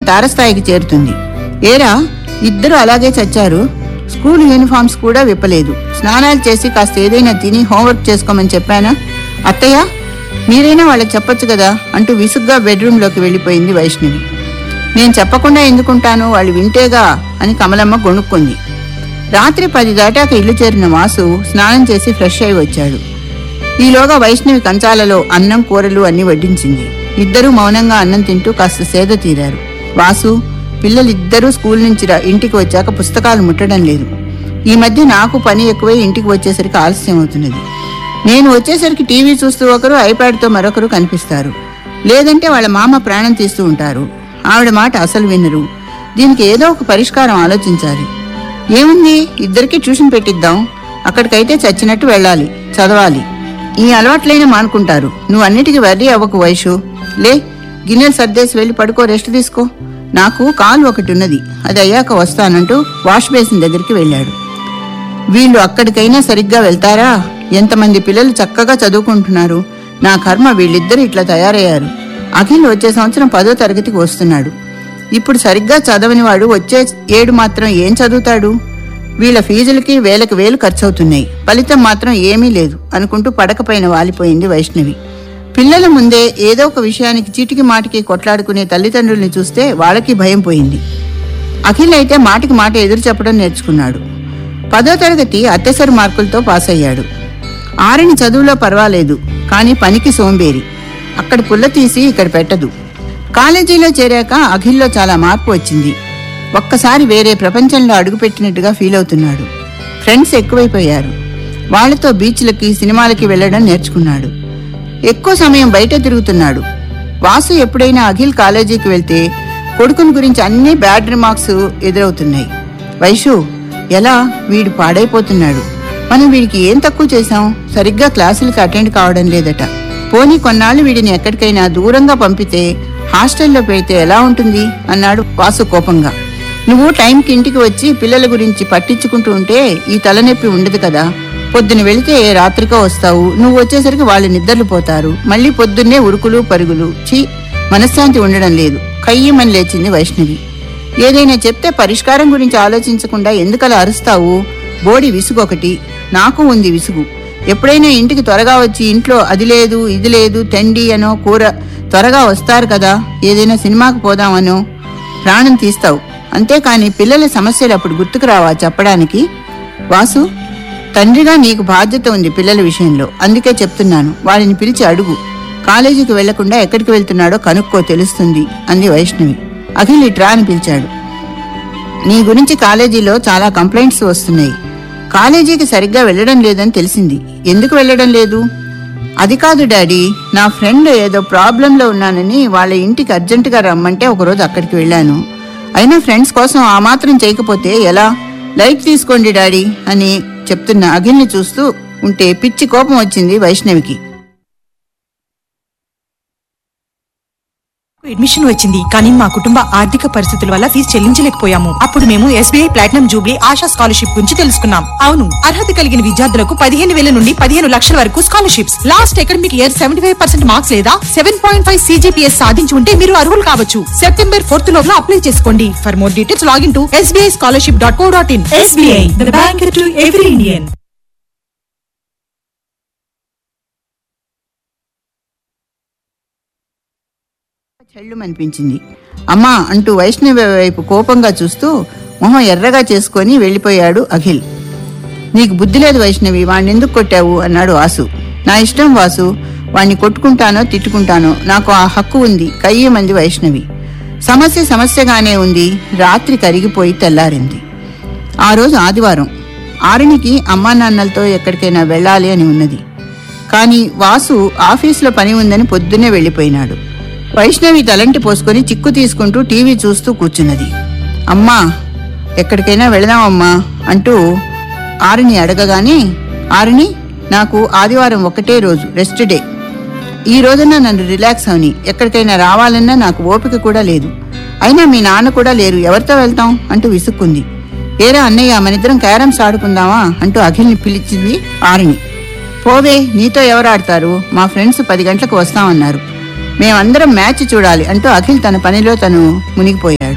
తారస్థాయికి చేరుతుంది ఏరా ఇద్దరు అలాగే చచ్చారు స్కూల్ యూనిఫామ్స్ కూడా విప్పలేదు స్నానాలు చేసి కాస్త ఏదైనా తిని హోంవర్క్ చేసుకోమని చెప్పానా అత్తయ్య మీరైనా వాళ్ళకి చెప్పొచ్చు కదా అంటూ విసుగ్గా బెడ్రూమ్లోకి వెళ్ళిపోయింది వైష్ణవి నేను చెప్పకుండా ఎందుకుంటాను వాళ్ళు వింటేగా అని కమలమ్మ గొణుక్కుంది రాత్రి పది దాటాక ఇల్లు చేరిన వాసు స్నానం చేసి ఫ్రెష్ అయి వచ్చాడు ఈలోగా వైష్ణవి కంచాలలో అన్నం కూరలు అన్ని వడ్డించింది ఇద్దరూ మౌనంగా అన్నం తింటూ కాస్త సేద తీరారు వాసు పిల్లలిద్దరూ స్కూల్ నుంచి రా- ఇంటికి వచ్చాక పుస్తకాలు ముట్టడం లేదు ఈ మధ్య నాకు పని ఎక్కువై ఇంటికి వచ్చేసరికి ఆలస్యం అవుతున్నది నేను వచ్చేసరికి టీవీ చూస్తూ ఒకరు ఐప్యాడ్తో మరొకరు కనిపిస్తారు లేదంటే వాళ్ళ మామ ప్రాణం తీస్తూ ఉంటారు ఆవిడ మాట అసలు వినరు దీనికి ఏదో ఒక పరిష్కారం ఆలోచించాలి ఏముంది ఇద్దరికి ట్యూషన్ పెట్టిద్దాం అక్కడికైతే చచ్చినట్టు వెళ్ళాలి చదవాలి ఈ అలవాట్లైనా మానుకుంటారు నువ్వు అన్నిటికీ వర్రీ అవ్వకు వయసు లే గిన్నెలు సర్దేసి వెళ్ళి పడుకో రెస్ట్ తీసుకో నాకు కాలు ఒకటి ఉన్నది అది అయ్యాక వస్తానంటూ వాష్ బేసిన్ దగ్గరికి వెళ్ళాడు వీళ్ళు అక్కడికైనా సరిగ్గా వెళ్తారా ఎంతమంది పిల్లలు చక్కగా చదువుకుంటున్నారు నా కర్మ వీళ్ళిద్దరూ ఇట్లా తయారయ్యారు అఖిల్ వచ్చే సంవత్సరం పదో తరగతికి వస్తున్నాడు ఇప్పుడు సరిగ్గా చదవని వాడు వచ్చే ఏడు మాత్రం ఏం చదువుతాడు వీళ్ళ ఫీజులకి వేలకు వేలు ఖర్చవుతున్నాయి ఫలితం మాత్రం ఏమీ లేదు అనుకుంటూ పడకపైన వాలిపోయింది వైష్ణవి పిల్లల ముందే ఏదో ఒక విషయానికి చీటికి మాటికి కొట్లాడుకునే తల్లిదండ్రుల్ని చూస్తే వాళ్ళకి భయం పోయింది అఖిల్ అయితే మాటికి మాట ఎదురు చెప్పడం నేర్చుకున్నాడు పదో తరగతి అత్యవసర మార్కులతో పాస్ అయ్యాడు ఆరిని చదువులో పర్వాలేదు కానీ పనికి సోంబేరి అక్కడ పుల్ల తీసి ఇక్కడ పెట్టదు కాలేజీలో చేరాక అఖిల్లో చాలా మార్పు వచ్చింది ఒక్కసారి వేరే ప్రపంచంలో అడుగుపెట్టినట్టుగా ఫీల్ అవుతున్నాడు ఫ్రెండ్స్ ఎక్కువైపోయారు వాళ్ళతో బీచ్లకి సినిమాలకి వెళ్ళడం నేర్చుకున్నాడు ఎక్కువ సమయం బయట తిరుగుతున్నాడు వాసు ఎప్పుడైనా అఖిల్ కాలేజీకి వెళ్తే కొడుకుని గురించి అన్ని బ్యాడ్ రిమార్క్స్ ఎదురవుతున్నాయి వైషు ఎలా వీడు పాడైపోతున్నాడు మనం వీడికి ఏం తక్కువ చేశాం సరిగ్గా క్లాసులకు అటెండ్ కావడం లేదట పోనీ కొన్నాళ్ళు వీడిని ఎక్కడికైనా దూరంగా పంపితే హాస్టల్లో పెడితే ఎలా ఉంటుంది అన్నాడు వాసు కోపంగా నువ్వు టైంకి ఇంటికి వచ్చి పిల్లల గురించి పట్టించుకుంటూ ఉంటే ఈ తలనొప్పి ఉండదు కదా పొద్దున వెళితే రాత్రికో వస్తావు నువ్వు వచ్చేసరికి వాళ్ళు నిద్రలు పోతారు మళ్ళీ పొద్దున్నే ఉరుకులు పరుగులు ఛీ మనశ్శాంతి ఉండడం లేదు కయ్యమని లేచింది వైష్ణవి ఏదైనా చెప్తే పరిష్కారం గురించి ఆలోచించకుండా ఎందుకలా అరుస్తావు బోడి విసుగు ఒకటి నాకు ఉంది విసుగు ఎప్పుడైనా ఇంటికి త్వరగా వచ్చి ఇంట్లో అది లేదు ఇది లేదు తెండి అనో కూర త్వరగా వస్తారు కదా ఏదైనా సినిమాకు పోదామనో ప్రాణం తీస్తావు అంతేకాని పిల్లల సమస్యలు అప్పుడు గుర్తుకు రావా చెప్పడానికి వాసు తండ్రిగా నీకు బాధ్యత ఉంది పిల్లల విషయంలో అందుకే చెప్తున్నాను వాడిని పిలిచి అడుగు కాలేజీకి వెళ్లకుండా ఎక్కడికి వెళ్తున్నాడో కనుక్కో తెలుస్తుంది అంది వైష్ణవి అఖిల్ ఇట్రా అని పిలిచాడు నీ గురించి కాలేజీలో చాలా కంప్లైంట్స్ వస్తున్నాయి కాలేజీకి సరిగ్గా వెళ్ళడం లేదని తెలిసింది ఎందుకు వెళ్ళడం లేదు అది కాదు డాడీ నా ఫ్రెండ్ ఏదో ప్రాబ్లంలో ఉన్నానని వాళ్ళ ఇంటికి అర్జెంటుగా రమ్మంటే ఒకరోజు అక్కడికి వెళ్ళాను అయినా ఫ్రెండ్స్ కోసం ఆ మాత్రం చేయకపోతే ఎలా లైట్ తీసుకోండి డాడీ అని చెప్తున్న అఖిల్ని చూస్తూ ఉంటే పిచ్చి కోపం వచ్చింది వైష్ణవికి అడ్మిషన్ వచ్చింది కానీ మా కుటుంబ ఆర్థిక పరిస్థితుల వల్ల ఫీజు చెల్లించలేకపోయాము అప్పుడు మేము SBI platinum jubilee Asha scholarship గురించి తెలుసుకున్నాం అవును అర్హత కలిగిన విద్యార్థులకు పదిహేను వేల నుండి పదిహేను లక్షల వరకు scholarships last academic year seventy five percent marks లేదా సెవెన్ పాయింట్ ఫైవ్ సీజీపీఎస్ సాధించి ఉంటే మీరు అర్హులు కావచ్చు సెప్టెంబర్ ఫోర్త్ లోపల అప్లై చేసుకోండి for more details login to SBI scholarship dot co dot in SBI the bank to every Indian చెల్లుమనిపించింది అమ్మా అంటూ వైష్ణవి వైపు కోపంగా చూస్తూ మొహం ఎర్రగా చేసుకొని వెళ్ళిపోయాడు అఖిల్ నీకు బుద్ధి లేదు వైష్ణవి వాణ్ణి ఎందుకు కొట్టావు అన్నాడు వాసు నా ఇష్టం వాసు వాణ్ణి కొట్టుకుంటానో తిట్టుకుంటానో నాకు ఆ హక్కు ఉంది కయ్యమంది వైష్ణవి సమస్య సమస్యగానే ఉంది రాత్రి కరిగిపోయి తెల్లారింది ఆ రోజు ఆదివారం ఆరునికి అమ్మా నాన్నలతో ఎక్కడికైనా వెళ్ళాలి అని ఉన్నది కానీ వాసు ఆఫీసులో పని ఉందని పొద్దున్నే వెళ్ళిపోయినాడు వైష్ణవి తలంటి పోసుకొని చిక్కు తీసుకుంటూ టీవీ చూస్తూ కూర్చున్నది అమ్మా ఎక్కడికైనా వెళదామమ్మా అంటూ ఆరుని అడగగానే ఆరుని నాకు ఆదివారం ఒకటే రోజు రెస్ట్ డే ఈ రోజున నన్ను రిలాక్స్ అవని ఎక్కడికైనా రావాలన్నా నాకు ఓపిక కూడా లేదు అయినా మీ నాన్న కూడా లేరు ఎవరితో వెళ్తాం అంటూ విసుక్కుంది ఏరా అన్నయ్య మనిద్దరం క్యారమ్స్ ఆడుకుందామా అంటూ అఖిల్ని పిలిచింది ఆరుని పోవే నీతో ఎవరు ఆడతారు మా ఫ్రెండ్స్ పది గంటలకు వస్తామన్నారు మేమందరం మ్యాచ్ చూడాలి అంటూ అఖిల్ తన పనిలో తను మునిగిపోయాడు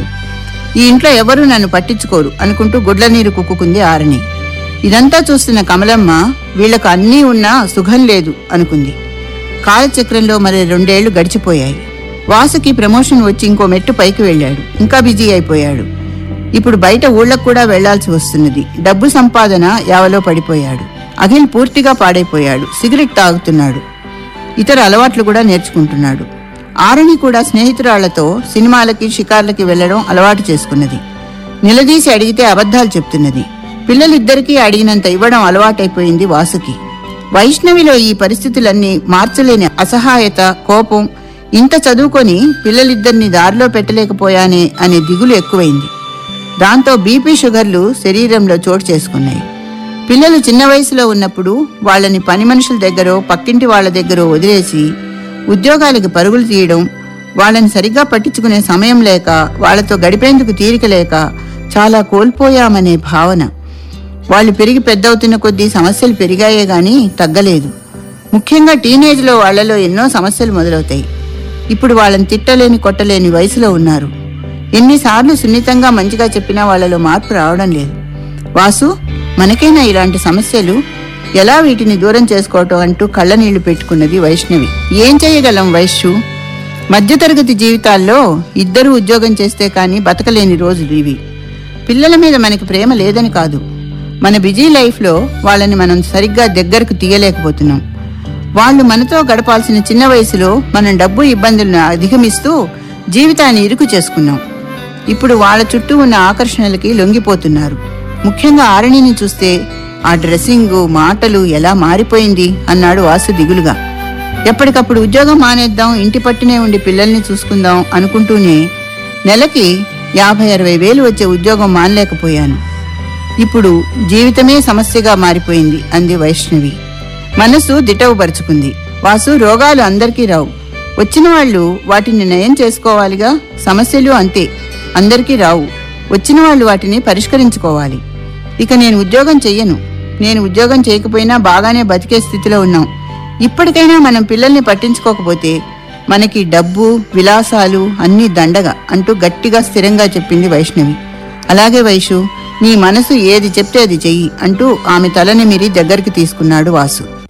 ఈ ఇంట్లో ఎవరూ నన్ను పట్టించుకోరు అనుకుంటూ గుడ్ల నీరు కుక్కుకుంది ఆరణి ఇదంతా చూస్తున్న కమలమ్మ వీళ్లకు అన్నీ ఉన్నా సుఖం లేదు అనుకుంది కాలచక్రంలో మరి రెండేళ్లు గడిచిపోయాయి వాసుకి ప్రమోషన్ వచ్చి ఇంకో మెట్టు పైకి వెళ్ళాడు ఇంకా బిజీ అయిపోయాడు ఇప్పుడు బయట ఊళ్ళకు కూడా వెళ్లాల్సి వస్తున్నది డబ్బు సంపాదన యావలో పడిపోయాడు అఖిల్ పూర్తిగా పాడైపోయాడు సిగరెట్ తాగుతున్నాడు ఇతర అలవాట్లు కూడా నేర్చుకుంటున్నాడు ఆరణి కూడా స్నేహితురాళ్లతో సినిమాలకి షికార్లకి వెళ్లడం అలవాటు చేసుకున్నది నిలదీసి అడిగితే అబద్ధాలు చెప్తున్నది పిల్లలిద్దరికీ అడిగినంత ఇవ్వడం అలవాటైపోయింది వాసుకి వైష్ణవిలో ఈ పరిస్థితులన్నీ మార్చలేని అసహాయత కోపం ఇంత చదువుకొని పిల్లలిద్దరిని దారిలో పెట్టలేకపోయానే అనే దిగులు ఎక్కువైంది దాంతో బీపీ షుగర్లు శరీరంలో చోటు చేసుకున్నాయి పిల్లలు చిన్న వయసులో ఉన్నప్పుడు వాళ్ళని పని మనుషుల దగ్గరో పక్కింటి వాళ్ళ దగ్గరో వదిలేసి ఉద్యోగాలకి పరుగులు తీయడం వాళ్ళని సరిగ్గా పట్టించుకునే సమయం లేక వాళ్ళతో గడిపేందుకు తీరిక లేక చాలా కోల్పోయామనే భావన వాళ్ళు పెరిగి పెద్దవుతున్న కొద్దీ సమస్యలు పెరిగాయే గాని తగ్గలేదు ముఖ్యంగా టీనేజ్లో వాళ్ళలో ఎన్నో సమస్యలు మొదలవుతాయి ఇప్పుడు వాళ్ళని తిట్టలేని కొట్టలేని వయసులో ఉన్నారు ఎన్నిసార్లు సున్నితంగా మంచిగా చెప్పినా వాళ్ళలో మార్పు రావడం లేదు వాసు మనకైనా ఇలాంటి సమస్యలు ఎలా వీటిని దూరం చేసుకోవటం అంటూ కళ్ళనీళ్లు పెట్టుకున్నది వైష్ణవి ఏం చేయగలం వైశ్యు మధ్యతరగతి జీవితాల్లో ఇద్దరు ఉద్యోగం చేస్తే కానీ బతకలేని రోజులు ఇవి పిల్లల మీద మనకి ప్రేమ లేదని కాదు మన బిజీ లైఫ్లో వాళ్ళని మనం సరిగ్గా దగ్గరకు తీయలేకపోతున్నాం వాళ్ళు మనతో గడపాల్సిన చిన్న వయసులో మనం డబ్బు ఇబ్బందులను అధిగమిస్తూ జీవితాన్ని ఇరుకు చేసుకున్నాం ఇప్పుడు వాళ్ళ చుట్టూ ఉన్న ఆకర్షణలకి లొంగిపోతున్నారు ముఖ్యంగా ఆరణిని చూస్తే ఆ డ్రెస్సింగ్ మాటలు ఎలా మారిపోయింది అన్నాడు వాసు దిగులుగా ఎప్పటికప్పుడు ఉద్యోగం మానేద్దాం ఇంటి పట్టునే ఉండి పిల్లల్ని చూసుకుందాం అనుకుంటూనే నెలకి యాభై అరవై వేలు వచ్చే ఉద్యోగం మానలేకపోయాను ఇప్పుడు జీవితమే సమస్యగా మారిపోయింది అంది వైష్ణవి మనసు దిటవుపరుచుకుంది వాసు రోగాలు అందరికీ రావు వచ్చిన వాళ్ళు వాటిని నయం చేసుకోవాలిగా సమస్యలు అంతే అందరికీ రావు వచ్చిన వాళ్ళు వాటిని పరిష్కరించుకోవాలి ఇక నేను ఉద్యోగం చెయ్యను నేను ఉద్యోగం చేయకపోయినా బాగానే బతికే స్థితిలో ఉన్నాం ఇప్పటికైనా మనం పిల్లల్ని పట్టించుకోకపోతే మనకి డబ్బు విలాసాలు అన్నీ దండగా అంటూ గట్టిగా స్థిరంగా చెప్పింది వైష్ణవి అలాగే వైషు నీ మనసు ఏది చెప్తే అది చెయ్యి అంటూ ఆమె తలని మీరి దగ్గరికి తీసుకున్నాడు వాసు